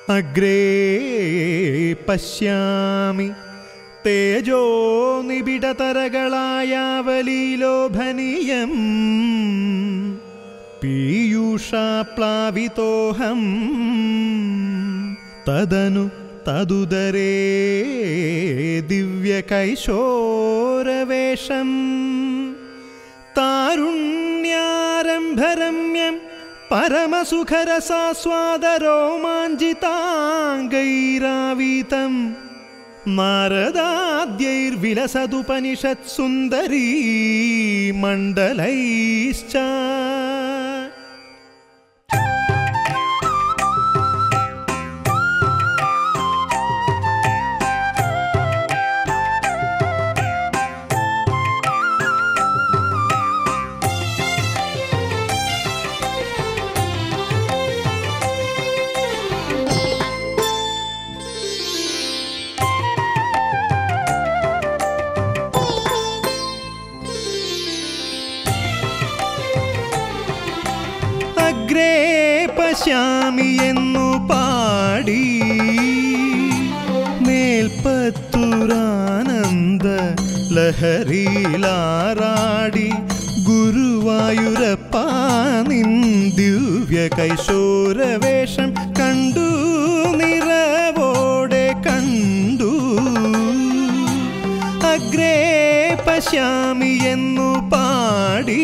അഗ്രേ പശ്യാമി തേജോ നിബിഡതരകളായാവലീലോഭനീയം പീയൂഷാപ്ലാവിതോഹം തദനു തതുദരേ ദിവ്യകൈശോരവേഷം താരുണ്യാരംഭരമ്യം പരമസുഖരസാസ്വാദരോമാഞ്ചിതാംഗൈരാവീതം നാരദാദ്യൈർവിലസതുപനിഷത്സുന്ദരീ മണ്ഡലൈശ്ച അഗ്രേ പശ്യാമി എന്നു പാടി മേൽപ്പത്തൂരാനന്ദ ലഹരിയിലാറാടി ഗുരുവായൂരപ്പ നിൻ ദിവ്യ കൈശോരവേഷം കണ്ടു നിറവോടെ കണ്ടു അഗ്രേ പശ്യാമി എന്നു പാടി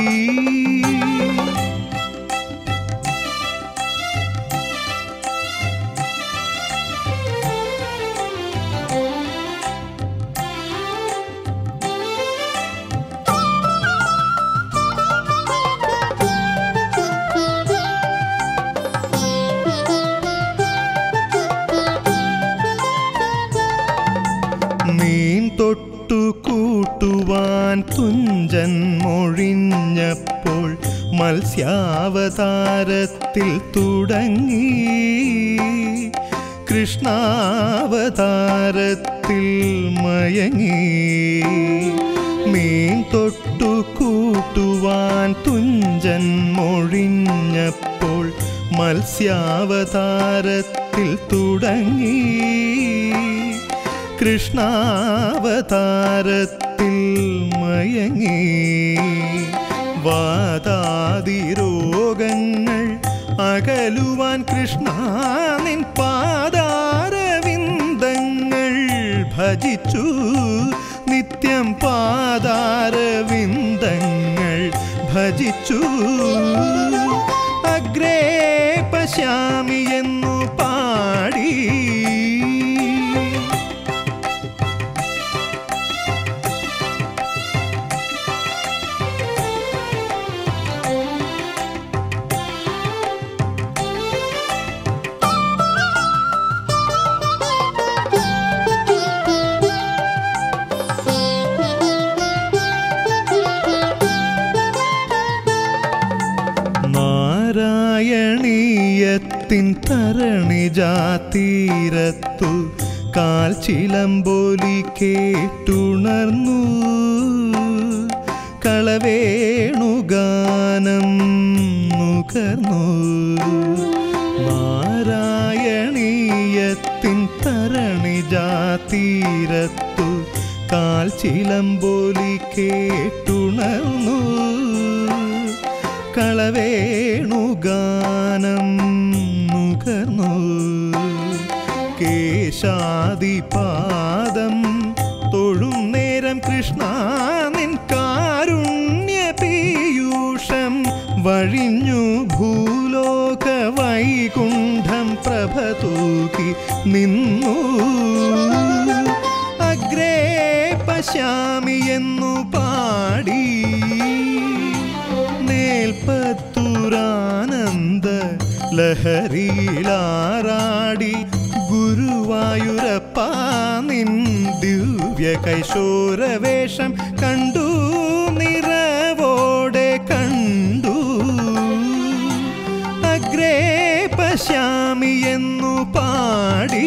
നീൻ തൊട്ടു കൂട്ടുവാൻ തുഞ്ചൻ മൊഴിഞ്ഞപ്പോൾ മത്സ്യാവതാരത്തിൽ തുടങ്ങി കൃഷ്ണാവതാരത്തിൽ മയങ്ങി നീൻ തൊട്ടു കൂട്ടുവാൻ തുഞ്ചൻ മൊഴിഞ്ഞപ്പോൾ മത്സ്യാവതാരത്തിൽ തുടങ്ങി കൃഷ്ണാവതാരത്തിൽ മയങ്ങി വാതാതി രോഗങ്ങൾ അകലുവാൻ കൃഷ്ണ നിൻ പാതാരവിന്ദങ്ങൾ ഭജിച്ചു നിത്യം പാതാരവിന്ദങ്ങൾ ഭജിച്ചു അഗ്രേ പശ്യാമി എന്നു പാടി നാരായണീയത്തിൻ തരണിജാതീരത്തു കാൽ ചിലമ്പൊലി കേട്ടുണർന്നു കളവേണുഗാനം നുകർന്നു നാരായണീയത്തിൻ തരണിജാതീരത്തു കാൽ ചിലമ്പൊലി കേട്ടുണർന്നു കളവേണുഗാനം നുകർന്നു കേശാദിപാദം തൊഴും നേരം കൃഷ്ണ നിൻ കാരുണ്യ പീയൂഷം വഴിഞ്ഞു ഭൂലോക വൈകുണ്ഠം പ്രഭ തൂക്കി നിന്നു അഗ്രേ പശ്യാമി എന്നു പാടി നേൽപ്പത്തൂരാനന്ദ ലഹരിയിലാറാടി ഗുരുവായൂരപ്പ നിൻ ദിവ്യ കൈശോരവേഷം കണ്ടു നിറവോടെ കണ്ടു അഗ്രേ പശ്യാമി എന്നു പാടി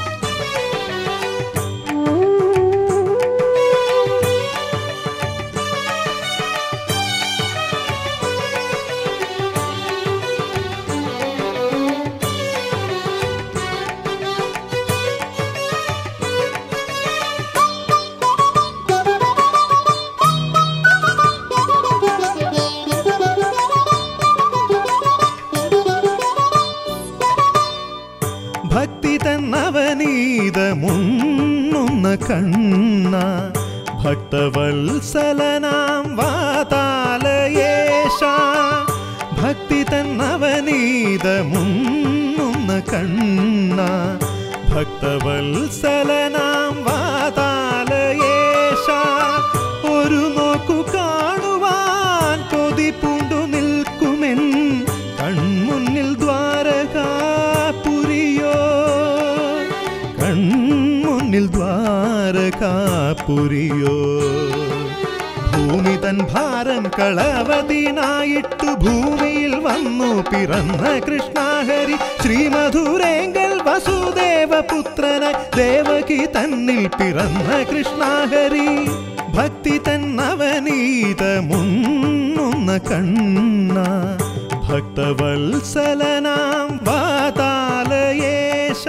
Thank you. കണ്ണ ഭക്തവത്സലനാം വാതാലയേശ ഭക്തി തന്നവനീതമുന്ന കണ്ണ ഭക്തവത്സലനാം വാതാലയേശ ഒരു നോക്കു കാണുവാൻ കൊതി പൂണ്ടു നിൽക്കുമെൻ കൺമുന്നിൽ ദ്വാരകാപുരിയോ കൺമുന്നിൽ ദ്വാരകാപുരിയോ ഭൂമി തൻ ഭാരം കളവതിനായിട്ടു ഭൂമിയിൽ വന്നു പിറന്ന കൃഷ്ണഹരി ശ്രീമധുരേങ്കൽ വസുദേവപുത്രനായി ദേവകി തന്നിൽ പിറന്ന കൃഷ്ണഹരി ഭക്തി തന്നവനീതമുണ്ണുന്ന കണ്ണ ഭക്തവത്സലനാം വാതാലയേശ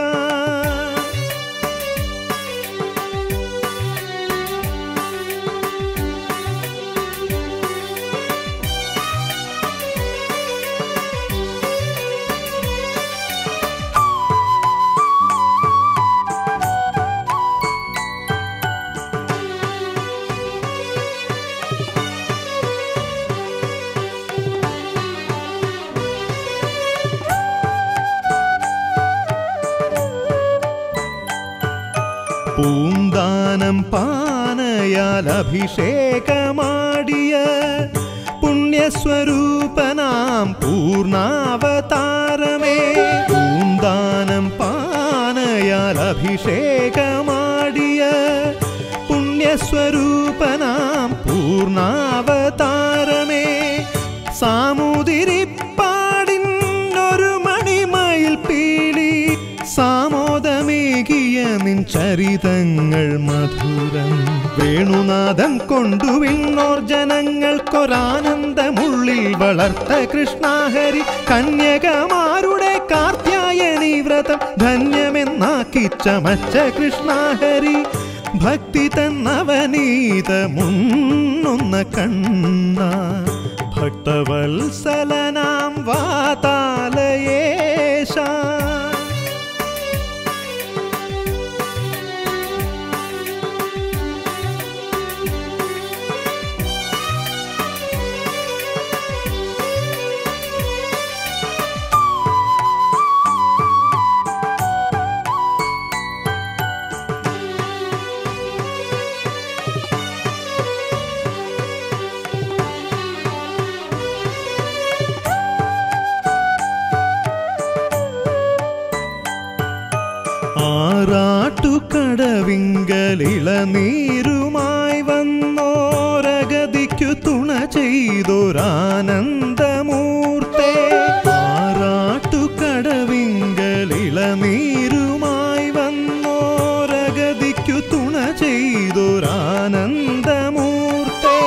പൂന്താനം പാനയാൽ അഭിഷേകമാടിയ പുണ്യസ്വരൂപനാം പൂർണാവതാരമേ പൂന്താനം പാനയാൽ അഭിഷേകമാടിയ പുണ്യസ്വരൂപനാം പൂർണാവതാരമേ സാമൂതിരിപ്പാടിനൊരു മണിമയിൽ പീലി സാമോദമേകിയ നിൻ ചരിതങ്ങൾ മധുരം വേണുനാഥം കൊണ്ടു വിണ്ണോർ ജനങ്ങൾക്കൊരാനന്ദമുള്ളിൽ വളർത്ത കൃഷ്ണഹരി കന്യകമാരുടെ കാർത്യായനി വ്രതം ധന്യമെന്നാക്കി ചമച്ച കൃഷ്ണഹരി ഭക്തി തന്നവനീതമുണ്ണുന്ന കണ്ണ ഭക്തവത്സലനാം വാതാലയേശ ആറാട്ടുകടവിങ്കലിളനീരുമായി വന്നോരഗതിക്കു തുണ ചെയ്തൊരാനന്ദമൂർത്തേ ആറാട്ടുകടവിങ്കലിളനീരുമായി വന്നോരഗതിക്കു തുണ ചെയ്തൊരാനന്ദമൂർത്തേ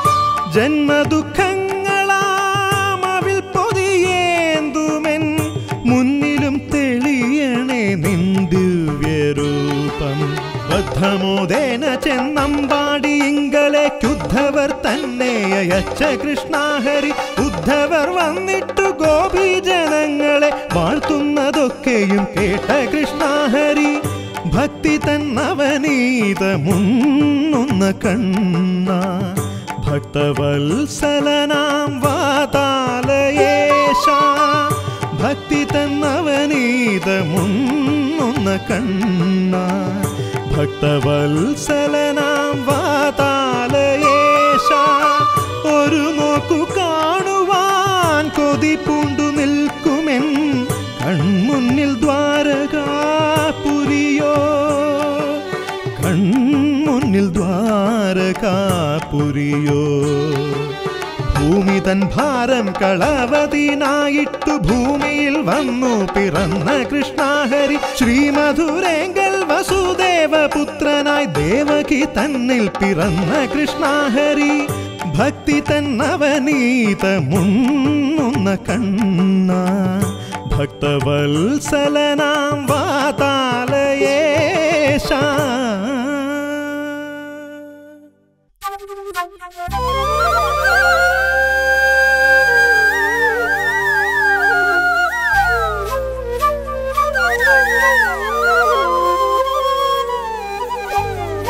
ജന്മദുഃഖങ്ങളാമവിൽ പൊതിയേന്തുമെൻ മുന്നിലും തെളിയണേ നിൻ ദിവ്യരൂപം ബദ്ധമോദേന ചെന്നമ്പാടി ഇങ്കലേക്കുദ്ധവർ തന്നെ അയച്ച കൃഷ്ണാഹരി ഉദ്ധവർ വന്നിട്ടു ഗോപീജനങ്ങളെ വാഴ്ത്തുന്നതൊക്കെയും കേട്ട കൃഷ്ണാഹരി ഭക്തി തന്നവനീതമുണ്ണുന്ന കണ്ണ ഭക്തവത്സലനാം വാതാലയേശ ഭക്തി തന്നവനീതമുണ്ണുന്ന കണ്ണ ഭക്തവത്സലനാം വാതാലയേശ ഒരു നോക്കു കാണുവാൻ കൊതി പൂണ്ടു നിൽക്കുമെൻ കൺമുന്നിൽ ദ്വാരകാപുരിയോ കൺമുന്നിൽ ദ്വാരകാപുരിയോ ഭൂമി തൻ ഭാരം കളവതിനായിട്ടു ഭൂമിയിൽ വന്നു പിറന്ന കൃഷ്ണഹരി ശ്രീമധുരേങ്കൽ വസുദേവപുത്രനായി ദേവകി തന്നിൽ പിറന്ന കൃഷ്ണഹരി ഭക്തി തന്നവനീതമുണ്ണുന്ന കണ്ണ ഭക്തവത്സലനാം വാതാലയേശ Thank you.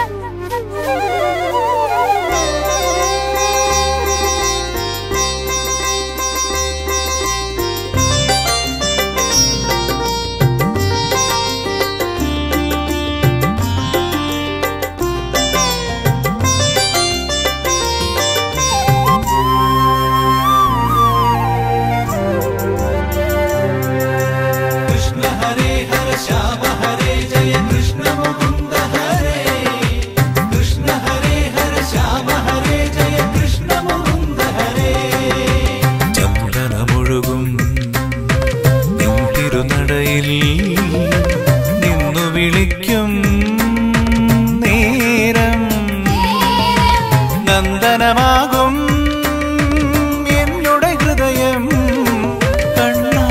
നന്ദനമാകും എന്നുടെ ഹൃദയം കണ്ണാ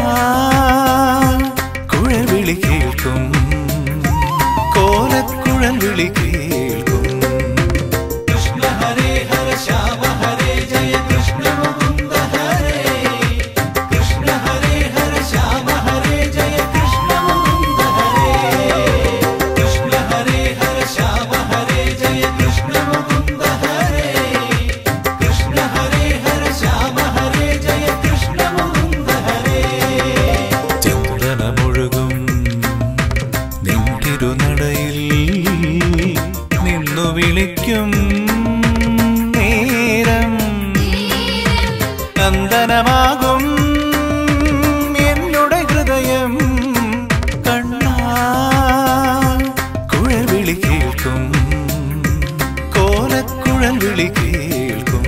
കുഴൽ വിളി കേൾക്കും കോലക്കുഴൽ വിളി കേൾക്കും കൃഷ്ണ ഹരേ ഹര ശ്യാമ ഹരേ ജയ കൃഷ്ണ മുകുന്ദ ഹരേ കൃഷ്ണ ഹരേ ഹര ശ്യാമ ഹരേ ജയ കൃഷ്ണ മുകുന്ദ ഹരേ കൃഷ്ണ ഹരേ ഹര ശ്യാമ ഹരേ ജയ കൃഷ്ണ മുകുന്ദ ഹരേ കൃഷ്ണ ഹരേ ഹര ശ്യാമ ഹരേ ജയ കൃഷ്ണ മുകുന്ദ ഹരേ ചന്ദനമൊഴുകും നിൻതിരുനടയിൽ നിന്നു വിളിക്കും നേരം നന്ദനമാകും എന്നുടെ ഹൃദയം കണ്ണാ കുഴൽ വിളി കേൾക്കും കോലക്കുഴൽ വിളി കേൾക്കും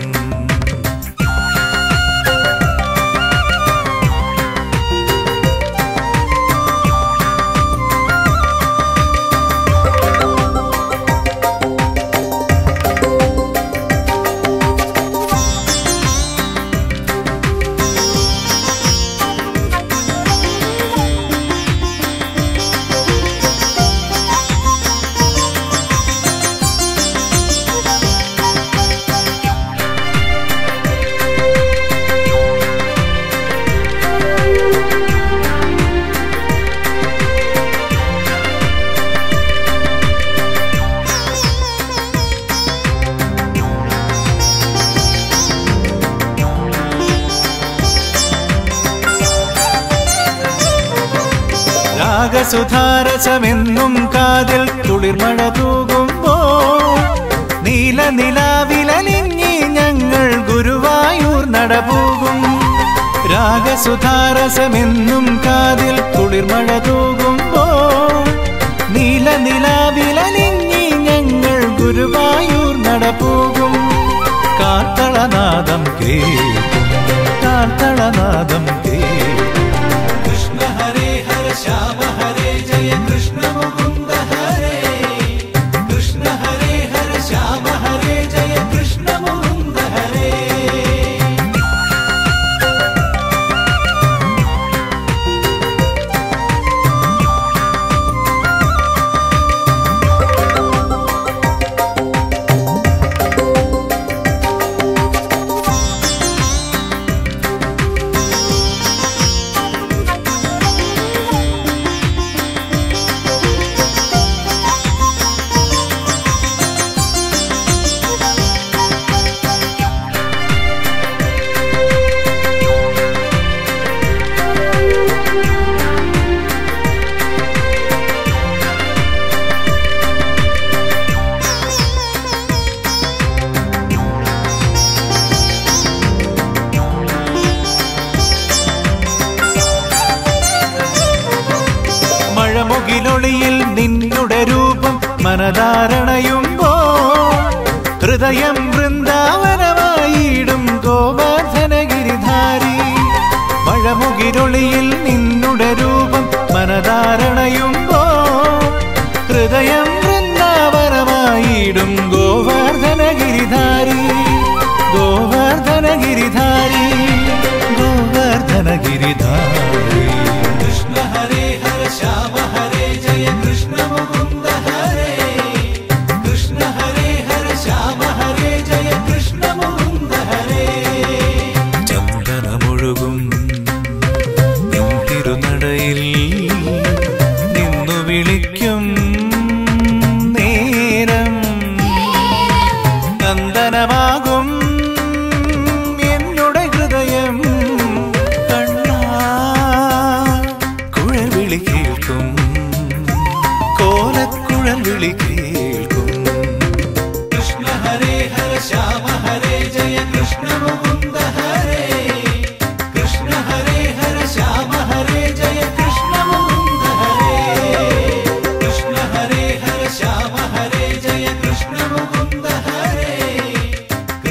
രാഗസുധാരസമെന്നും കാതിൽ കുളിർമഴ തൂകുമ്പോ നീല നിലാവിലലിഞ്ഞി ഞങ്ങൾ ഗുരുവായൂർ നടപോകും രാഗസുധാരസമെന്നും കാതിൽ കുളിർമഴ തൂകുമ്പോ നീല നിലാവിലലിഞ്ഞി ഞങ്ങൾ ഗുരുവായൂർ നടപോകും കാത്തളനാദം കേൾക്കും കാത്തളനാദം കേൾക്കും കൃഷ്ണ ഹരേ ഹര ശ്യാമ ഹരേ ജയ കൃഷ്ണ മുകുന്ദ ഹരേ കൃഷ്ണ ഹരേ ഹര ശ്യാമ ഹരേ ജയ കൃഷ്ണ മുകുന്ദ ഹരേ മഴമുകിലൊളിയിൽ നിന്നുടെ രൂപം മനധാരണയുമ്പോ ഹൃദയം വൃന്ദാവനമായിടും ഗോവർദ്ധനഗിരിധാരി മഴമുകിലൊളിയിൽ നിന്നുടെ രൂപം മനധാരണയുമ്പോ ഹൃദയം വൃന്ദാവനമായിടും ഗോവർദ്ധനഗിരിധാരി ഗോവർദ്ധനഗിരിധാരി ഗോവർദ്ധനഗിരിധാരി കൃഷ്ണ ഹരേ ഹര ശ്യാമ ഹരേ ജയ കൃഷ്ണ മുകുന്ദ ഹരേ കൃഷ്ണ ഹരേ ഹര ശ്യാമ ഹരേ ജയ കൃഷ്ണ മുകുന്ദ ഹരേ ചന്ദനമൊഴുകും നിൻ തിരുനടയിൽ നിന്നു വിളിക്കും നേരം നന്ദനമാകും എന്നുടെ ഹൃദയം കണ്ണാ കുഴൽ വിളി കേൾക്കും കോലക്കുഴൽ വിളി കേൾക്കും കൃഷ്ണ ഹരേ ഹര ശ്യാമ ഹരേ ജയ കൃഷ്ണ മുകുന്ദ ഹരേ കൃഷ്ണ ഹരേ ഹര ശ്യാമ ഹരേ ജയ കൃഷ്ണ മുകുന്ദ ഹരേ കൃഷ്ണ ഹരേ ഹര ശ്യാമ ഹരേ ജയ കൃഷ്ണ മുകുന്ദ ഹരേ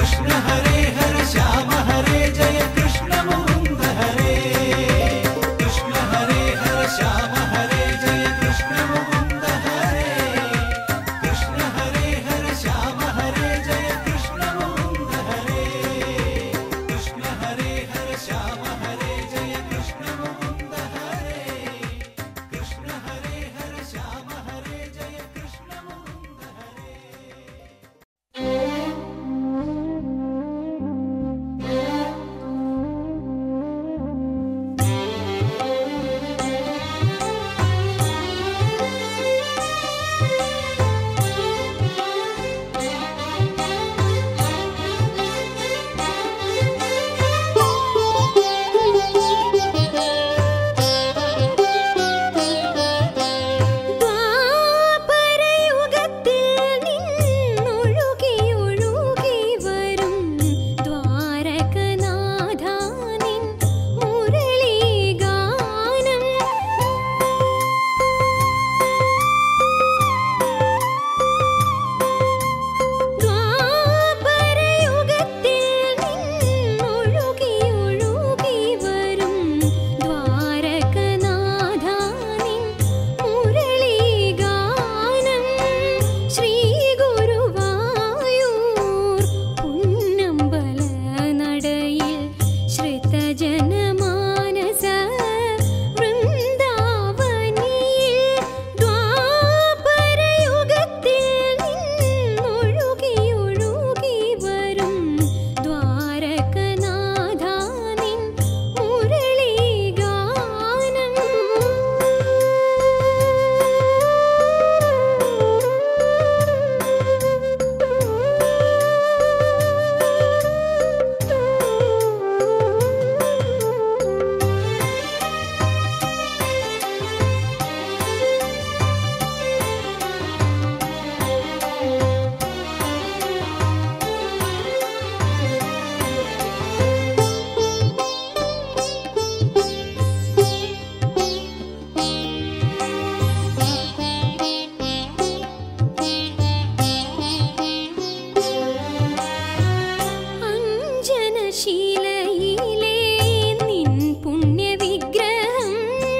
നിൻ പുണ്യവിഗ്രഹം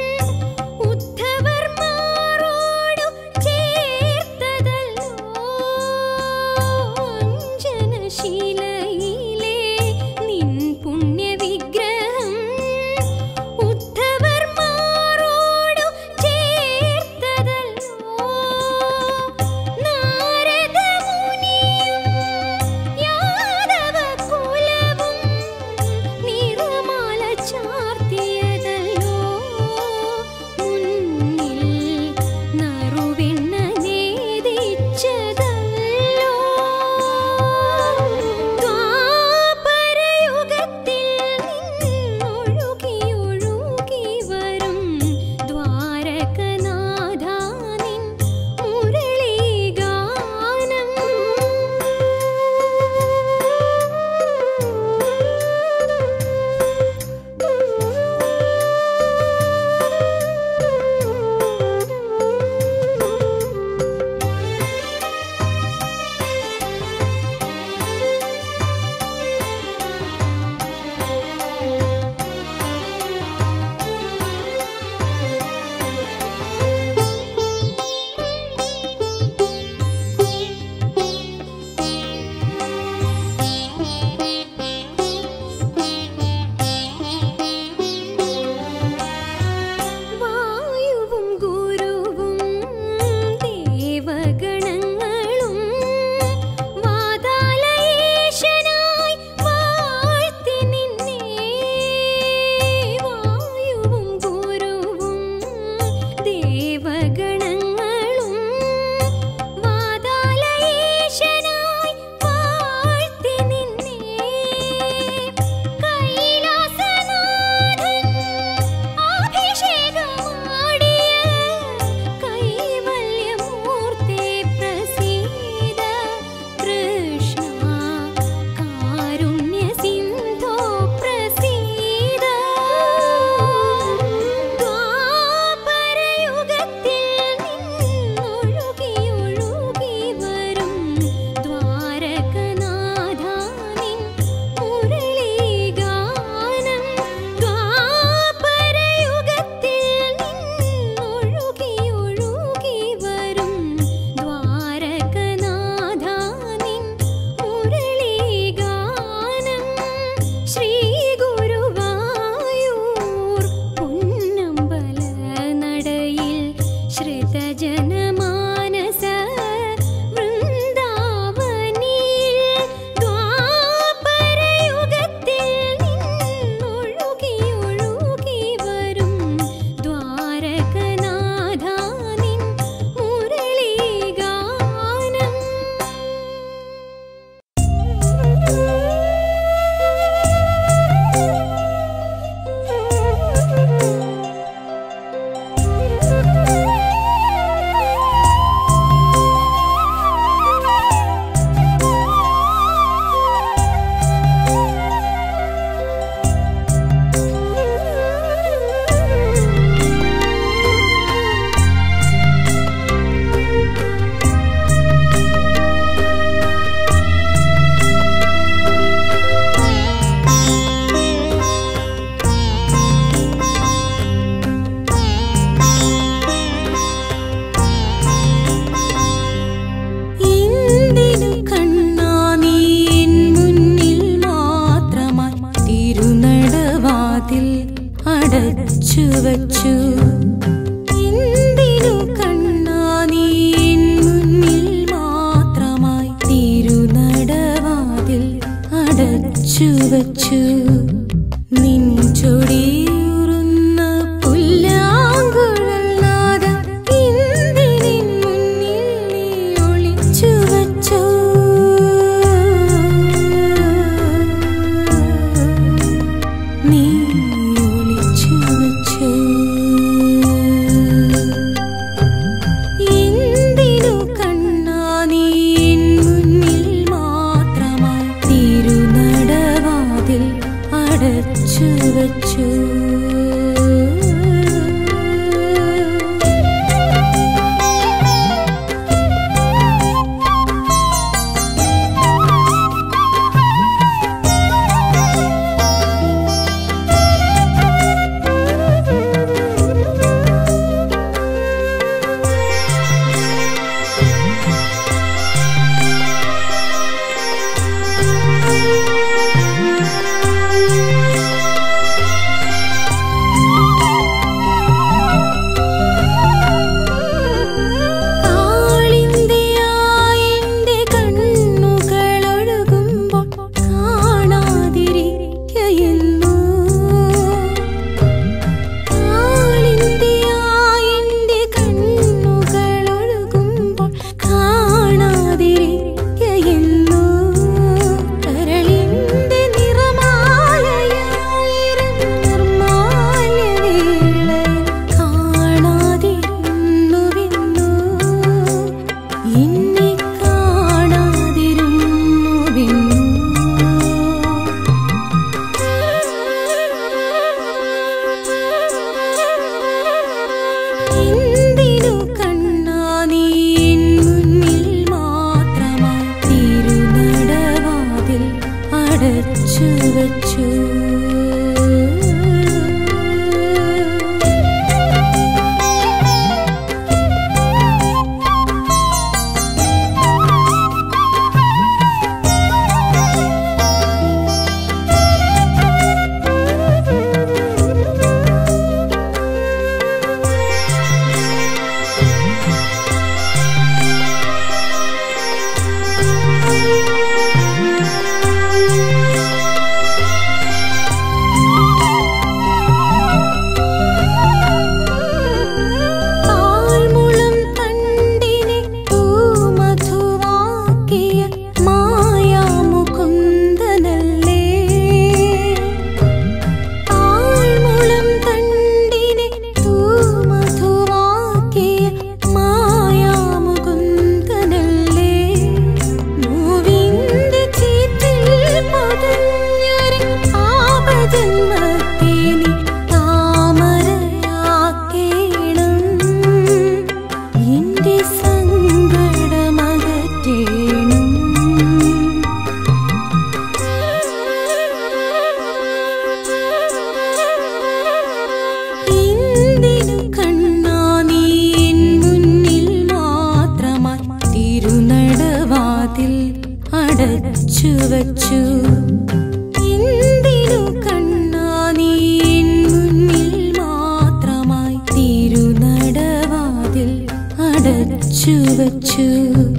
ഉദ്ധവർമാരോടു ചേർത്തതല്ലോ അഞ്ജനശീലയിലെ നിൻ പുണ്യവിഗ്രഹം ഉദ്ധവർമാരോടു ചേർത്തതല്ലോ നാരദമുനിയും യാദവകുലവും നിറമാല ചാർത്തിയതല്ലോ മുന്നിൽ നറുവെണ്ണ നേദിച്ചതല്ലോ ദ്വാപരയുഗത്തിൽ നിന്നൊഴുകിയൊഴുകി വരും ദ്വാരകനാഥാ നിൻ മുരളീഗാനം വായുവും ഗുരുവും ദേവഗണങ്ങളും വാതാലയേശനായി വാഴ്ത്തി നിന്നെ വായുവും ഗുരുവും ദേവഗണങ്ങളും വാതാലയേശനായി വാഴ്ത്തി നിന്നെ കൈലാസനാഥൻ അഭിഷേകമാടിയ കൈവല്യമൂർത്തേ പ്രസീദ കൃഷ്ണ കാരുണ്യസിന്ധോ പ്രസീദ ദ്വാപരയുഗത്തിൽ നിന്നൊഴുകിയൊഴുകി വരും ദ്വാരകനാഥാ നിൻ മുരളീഗാനം ദ്വാപരയുഗത്തിൽ നിന്നൊഴുകിയൊഴുകി വരും ദ്വാരകനാഥാ നിൻ മുരളീഗാനം ശ്രീ ഗുരുവായൂർ പൊന്നമ്പല നടയിൽ ശ്രുതജനമാനസ വൃന്ദാവനിൽ ദ്വാപരയുഗത്തിൽ നിന്നൊഴുകിയൊഴുകി വരും ദ്വാരകനാഥാ നിൻ മുരളീഗാനം എന്തിനു കണ്ണാ നീ എൻ മുന്നിൽ മാത്രമായി തിരുനടവാതിൽ അടച്ചു വച്ചു എന്തിനു കണ്ണാ നീ എൻ മുന്നിൽ മാത്രമായി തിരുനടവാതിൽ അടച്ചു വച്ചു നിൻ ചൊടിയൂറുന്ന പുല്ലാങ്കുഴൽ നാദം എന്തിനിൻ മുന്നിൽ നീ ഒളിച്ചു വച്ചോ നീ ഒളിച്ചു വച്ചോ എന്തിനു കണ്ണാ നീ എൻ മുന്നിൽ മാത്രമായി തിരുനടവാതിൽ അടച്ചു വച്ചു അടച്ചു വച്ചു പാൽമുളം തണ്ടിനെ തൂമധുവാക്കിയ മായാമുകുന്ദനല്ലേ പാൽമുളം തണ്ടിനെ തൂമധുവാക്കിയ മായാമുകുന്ദനല്ലേ മൂവിന്റെ ചീറ്റിൽ പതഞ്ഞൊരു ആപജന്മത്തെ നീ താമരയാക്കേണം എന്റെ സങ്കടമകറ്റേണം എന്തിനു കണ്ണാ നീ എൻ മുന്നിൽ മാത്രമായി തിരുനടവാതിൽ അടച്ചു വച്ചു എന്തിനു കണ്ണാ നീ എൻ മുന്നിൽ മാത്രമായി തിരുനടവാതിൽ അടച്ചു വച്ചു